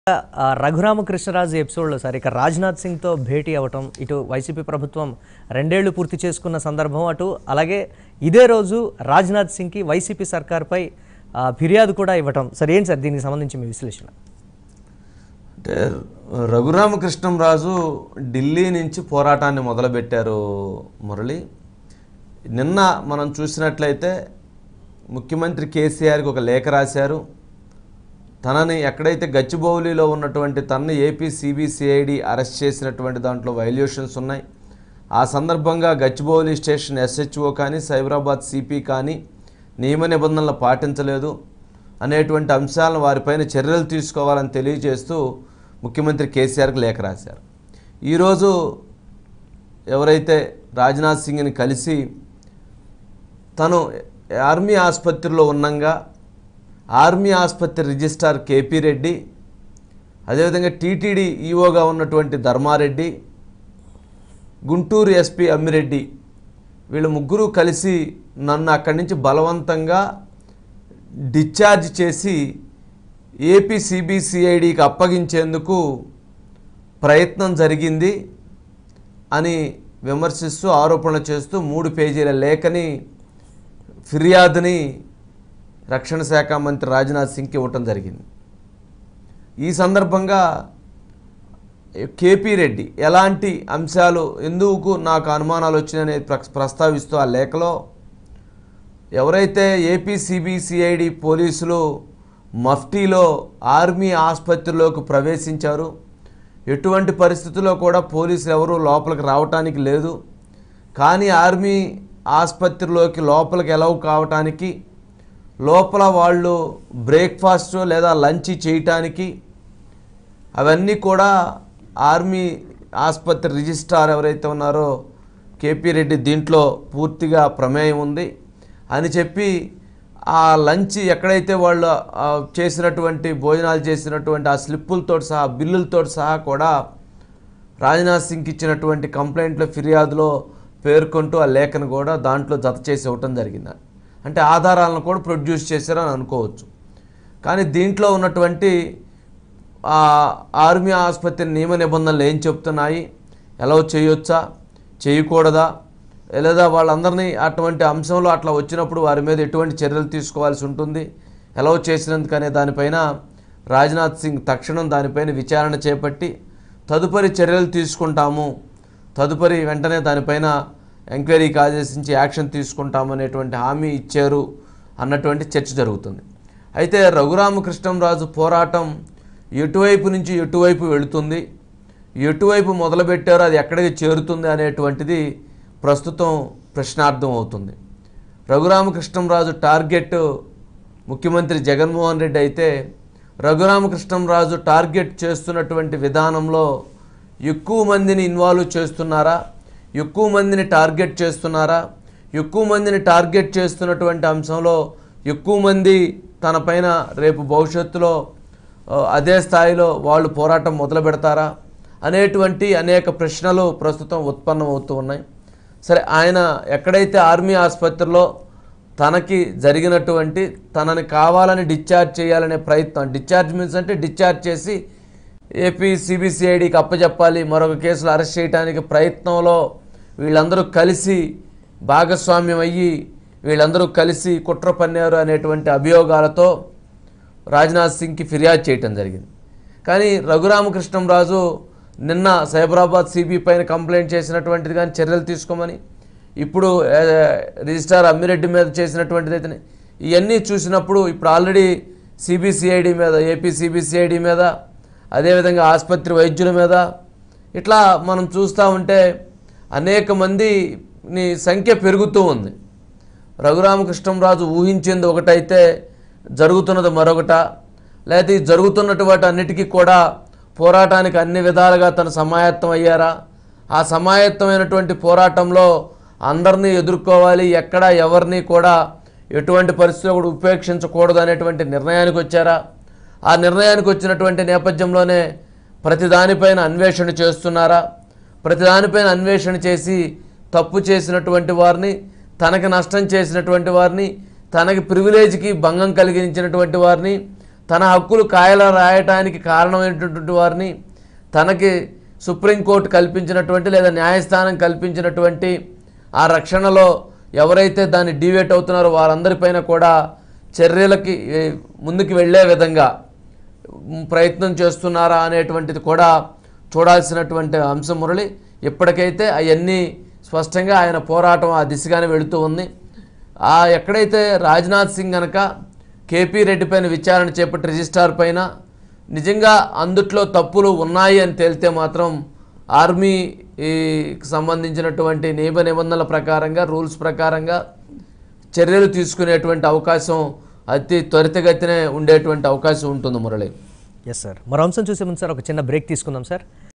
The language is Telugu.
ఆ, రఘురామకృష్ణరాజు ఎపిసోడ్లో సార్ ఇక రాజ్నాథ్ సింగ్తో భేటీ అవ్వటం ఇటు వైసీపీ ప్రభుత్వం రెండేళ్లు పూర్తి చేసుకున్న సందర్భం అటు అలాగే ఇదే రోజు రాజ్నాథ్ సింగ్కి వైసీపీ సర్కార్పై ఆ, ఫిర్యాదు కూడా ఇవ్వటం సార్ ఏంటి సార్ దీనికి సంబంధించి మీ విశ్లేషణ అంటే రఘురామకృష్ణంరాజు ఢిల్లీ నుంచి పోరాటాన్ని మొదలుపెట్టారు మురళి నిన్న మనం చూసినట్లయితే ముఖ్యమంత్రి కేసీఆర్కి ఒక లేఖ రాశారు తనని ఎక్కడైతే గచ్చిబౌలిలో ఉన్నటువంటి తనని ఏపీ సిబిసిఐడి అరెస్ట్ చేసినటువంటి దాంట్లో వైల్యూషన్స్ ఉన్నాయి ఆ సందర్భంగా గచ్చిబౌలి స్టేషన్ ఎస్హెచ్ఓ కానీ సైబరాబాద్ సిపి కానీ నియమ నిబంధనలు పాటించలేదు అనేటువంటి అంశాలను వారిపైన చర్యలు తీసుకోవాలని తెలియజేస్తూ ముఖ్యమంత్రి కేసీఆర్కి లేఖ రాశారు ఈరోజు ఎవరైతే రాజ్నాథ్ సింగ్ని కలిసి తను ఆర్మీ ఆసుపత్రిలో ఉన్నంగా ఆర్మీ ఆసుపత్రి రిజిస్ట్రార్ కేపీ రెడ్డి అదేవిధంగా టీటీడీ ఈఓగా ఉన్నటువంటి ధర్మారెడ్డి గుంటూరు ఎస్పీ అమ్మిరెడ్డి వీళ్ళు ముగ్గురు కలిసి నన్ను అక్కడి నుంచి బలవంతంగా డిశ్చార్జ్ చేసి ఏపీ సిబిసిఐడికి అప్పగించేందుకు ప్రయత్నం జరిగింది అని విమర్శిస్తూ ఆరోపణలు చేస్తూ మూడు పేజీల లేఖని ఫిర్యాదుని రక్షణ శాఖ మంత్రి రాజ్నాథ్ సింగ్కి ఇవ్వటం జరిగింది ఈ సందర్భంగా కేపీ రెడ్డి ఎలాంటి అంశాలు ఎందుకు నాకు అనుమానాలు వచ్చినాయని ప్ర- ప్రస్తావిస్తూ ఆ లేఖలో ఎవరైతే ఏపీ సిబిసిఐడి పోలీసులు మఫ్టీలో ఆర్మీ ఆసుపత్రిలోకి ప్రవేశించారు ఎటువంటి పరిస్థితుల్లో కూడా పోలీసులు ఎవరు లోపలికి రావటానికి లేదు కానీ ఆర్మీ ఆసుపత్రిలోకి లోపలికి ఎలవ్ కావటానికి లోపల వాళ్ళు బ్రేక్ఫాస్ట్ లేదా లంచ్ చేయటానికి అవన్నీ కూడా ఆర్మీ ఆసుపత్రి రిజిస్ట్రార్ ఎవరైతే ఉన్నారో కేపీ రెడ్డి దీంట్లో పూర్తిగా ప్రమేయం ఉంది అని చెప్పి ఆ లంచ్ ఎక్కడైతే వాళ్ళు ఆ, చేసినటువంటి భోజనాలు చేసినటువంటి ఆ స్లిప్పులతో సహా బిల్లులతో సహా కూడా రాజ్నాథ్ సింగ్కి ఇచ్చినటువంటి కంప్లైంట్లో ఫిర్యాదులో పేర్కొంటూ ఆ లేఖను కూడా దాంట్లో జత చేసి ఇవ్వటం జరిగింది అంటే ఆధారాలను కూడా ప్రొడ్యూస్ చేశారని అనుకోవచ్చు కానీ దీంట్లో ఉన్నటువంటి ఆ ఆర్మీ ఆసుపత్రి నియమ నిబంధనలు ఏం చెప్తున్నాయి ఎలా చేయొచ్చా చేయకూడదా లేదా వాళ్ళందరినీ అటువంటి అంశంలో అట్లా వచ్చినప్పుడు వారి మీద ఎటువంటి చర్యలు తీసుకోవాల్సి ఉంటుంది ఎలా చేసినందుకు అనే దానిపైన రాజ్నాథ్ సింగ్ తక్షణం దానిపైన విచారణ చేపట్టి తదుపరి చర్యలు తీసుకుంటాము తదుపరి వెంటనే దానిపైన ఎంక్వైరీకి ఆదేశించి యాక్షన్ తీసుకుంటాము అనేటువంటి హామీ ఇచ్చారు అన్నటువంటి చర్చ జరుగుతుంది అయితే రఘురామకృష్ణంరాజు పోరాటం ఎటువైపు నుంచి ఎటువైపు వెళుతుంది ఎటువైపు మొదలుపెట్టారో అది ఎక్కడికి చేరుతుంది అనేటువంటిది ప్రస్తుతం ప్రశ్నార్థం అవుతుంది రఘురామకృష్ణంరాజు టార్గెట్ ముఖ్యమంత్రి జగన్మోహన్ రెడ్డి అయితే రఘురామకృష్ణంరాజు టార్గెట్ చేస్తున్నటువంటి విధానంలో ఎక్కువ మందిని ఇన్వాల్వ్ చేస్తున్నారా ఎక్కువ మందిని టార్గెట్ చేస్తున్నారా ఎక్కువ మందిని టార్గెట్ చేస్తున్నటువంటి అంశంలో ఎక్కువ మంది తన పైన రేపు భవిష్యత్తులో ఆ, అదే స్థాయిలో వాళ్ళు పోరాటం మొదలు పెడతారా అనేటువంటి అనేక ప్రశ్నలు ప్రస్తుతం ఉత్పన్నం అవుతూ ఉన్నాయి సరే ఆయన ఎక్కడైతే ఆర్మీ ఆసుపత్రిలో తనకి జరిగినటువంటి తనని కావాలని డిశ్చార్జ్ చేయాలనే ప్రయత్నం డిశ్చార్జ్ మీన్స్ అంటే డిశ్చార్జ్ చేసి ఏపీ సిబిసిఐడికి అప్పచెప్పాలి మరొక కేసులో అరెస్ట్ చేయడానికి ప్రయత్నంలో వీళ్ళందరూ కలిసి భాగస్వామ్యం అయ్యి వీళ్ళందరూ కలిసి కుట్ర పన్నారు అనేటువంటి అభియోగాలతో రాజ్నాథ్ సింగ్కి ఫిర్యాదు చేయటం జరిగింది కానీ రఘురామకృష్ణంరాజు నిన్న సైబరాబాద్ సిబి పైన కంప్లైంట్ చేసినటువంటిది కానీ చర్యలు తీసుకోమని ఇప్పుడు ఆ, రిజిస్ట్రార్ అమ్మిరెడ్డి మీద చేసినటువంటిది అయితే ఇవన్నీ చూసినప్పుడు ఇప్పుడు ఆల్రెడీ సిబిసిఐడి మీద ఏపీ సిబిసిఐడి మీద అదేవిధంగా ఆసుపత్రి వైద్యుల మీద ఇట్లా మనం చూస్తూ ఉంటే అనేక మందిని సంఖ్య పెరుగుతూ ఉంది రఘురామకృష్ణంరాజు ఊహించింది ఒకటైతే జరుగుతున్నది మరొకట లేకపోతే ఈ జరుగుతున్నటు వాటి అన్నిటికీ కూడా పోరాటానికి అన్ని విధాలుగా తను సమాయత్తం అయ్యారా ఆ సమాయత్తమైనటువంటి పోరాటంలో అందరినీ ఎదుర్కోవాలి ఎక్కడ ఎవరిని కూడా ఎటువంటి పరిస్థితుల్లో కూడా ఉపేక్షించకూడదు అనేటువంటి నిర్ణయానికి వచ్చారా ఆ నిర్ణయానికి వచ్చినటువంటి నేపథ్యంలోనే ప్రతి దానిపైన అన్వేషణ చేస్తున్నారా ప్రతి దానిపైన అన్వేషణ చేసి తప్పు చేసినటువంటి వారిని తనకి నష్టం చేసినటువంటి వారిని తనకి ప్రివిలేజ్కి భంగం కలిగించినటువంటి వారిని తన హక్కులు కాయల రాయటానికి కారణమైనటువంటి వారిని తనకి సుప్రీంకోర్టు కల్పించినటువంటి లేదా న్యాయస్థానం కల్పించినటువంటి ఆ రక్షణలో ఎవరైతే దాన్ని డివేట్ అవుతున్నారో వారందరిపైన కూడా చర్యలకి ఏ, ముందుకు వెళ్ళే విధంగా మ్, ప్రయత్నం చేస్తున్నారా అనేటువంటిది కూడా చూడాల్సినటువంటి అంశం మురళి ఇప్పటికైతే అవన్నీ స్పష్టంగా ఆయన పోరాటం ఆ దిశగానే వెళుతూ ఉంది ఆ ఎక్కడైతే రాజ్నాథ్ సింగ్ గనక కేపీ రెడ్డి పైన విచారణ చేపట్టి రిజిస్టార్ పైన నిజంగా అందుట్లో తప్పులు ఉన్నాయి అని తేలితే మాత్రం ఆర్మీకి సంబంధించినటువంటి నియమ నిబంధనల ప్రకారంగా రూల్స్ ప్రకారంగా చర్యలు తీసుకునేటువంటి అవకాశం అతి త్వరితగతినే ఉండేటువంటి అవకాశం ఉంటుంది మురళి ఎస్ సార్ మరో అంశం చూసే ముందు సార్ ఒక చిన్న బ్రేక్ తీసుకుందాం సార్